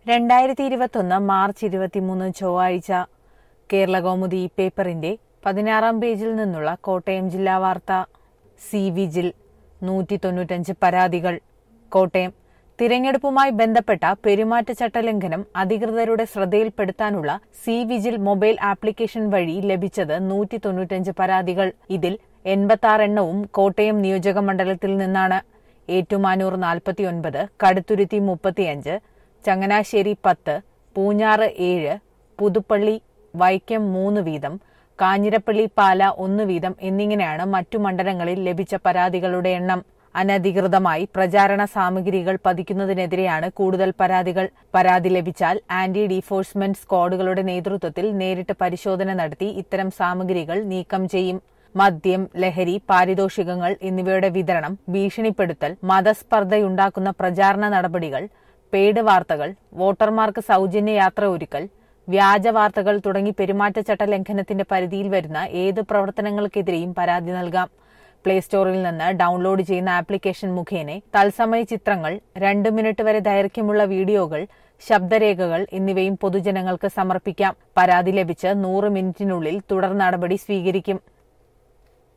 രണ്ടായിരത്തി ഇരുപത്തൊന്ന് മാർച്ച് ഇരുപത്തിമൂന്ന് ചൊവ്വാഴ്ച കേരളകൗമുദി പേപ്പറിന്റെ പതിനാറാം പേജിൽ നിന്നുള്ള കോട്ടയം ജില്ലാ വാർത്ത സി വിജിൽ നൂറ്റി തൊണ്ണൂറ്റഞ്ച് പരാതികൾ കോട്ടയം തിരഞ്ഞെടുപ്പുമായി ബന്ധപ്പെട്ട പെരുമാറ്റച്ചട്ട ലംഘനം അധികൃതരുടെ ശ്രദ്ധയിൽപ്പെടുത്താനുള്ള സി വിജിൽ മൊബൈൽ ആപ്ലിക്കേഷൻ വഴി ലഭിച്ചത് നൂറ്റി തൊണ്ണൂറ്റഞ്ച് പരാതികൾ ഇതിൽ എൺപത്തി എണ്ണവും കോട്ടയം നിയോജക മണ്ഡലത്തിൽ നിന്നാണ് ഏറ്റുമാനൂർ നാൽപ്പത്തിയൊൻപത് കടുത്തുരുത്തി മുപ്പത്തിയഞ്ച് ചങ്ങനാശ്ശേരി പത്ത് പൂഞ്ഞാറ് ഏഴ് പുതുപ്പള്ളി വൈക്കം മൂന്ന് വീതം കാഞ്ഞിരപ്പള്ളി പാല ഒന്ന് വീതം എന്നിങ്ങനെയാണ് മറ്റു മണ്ഡലങ്ങളിൽ ലഭിച്ച പരാതികളുടെ എണ്ണം അനധികൃതമായി പ്രചാരണ സാമഗ്രികൾ പതിക്കുന്നതിനെതിരെയാണ് കൂടുതൽ പരാതികൾ പരാതി ലഭിച്ചാൽ ആന്റി ഡിഫോഴ്സ്മെന്റ് സ്ക്വാഡുകളുടെ നേതൃത്വത്തിൽ നേരിട്ട് പരിശോധന നടത്തി ഇത്തരം സാമഗ്രികൾ നീക്കം ചെയ്യും മദ്യം ലഹരി പാരിതോഷികങ്ങൾ എന്നിവയുടെ വിതരണം ഭീഷണിപ്പെടുത്തൽ മതസ്പർദ്ധയുണ്ടാക്കുന്ന പ്രചാരണ നടപടികൾ പെയ്ഡ് വാർത്തകൾ വോട്ടർമാർക്ക് സൗജന്യ യാത്ര ഒരുക്കൽ വ്യാജ വാർത്തകൾ തുടങ്ങി പെരുമാറ്റച്ചട്ട ലംഘനത്തിന്റെ പരിധിയിൽ വരുന്ന ഏത് പ്രവർത്തനങ്ങൾക്കെതിരെയും പരാതി നൽകാം പ്ലേ സ്റ്റോറിൽ നിന്ന് ഡൗൺലോഡ് ചെയ്യുന്ന ആപ്ലിക്കേഷൻ മുഖേന തത്സമയ ചിത്രങ്ങൾ രണ്ട് മിനിറ്റ് വരെ ദൈർഘ്യമുള്ള വീഡിയോകൾ ശബ്ദരേഖകൾ എന്നിവയും പൊതുജനങ്ങൾക്ക് സമർപ്പിക്കാം പരാതി ലഭിച്ച് നൂറ് മിനിറ്റിനുള്ളിൽ തുടർ നടപടി സ്വീകരിക്കും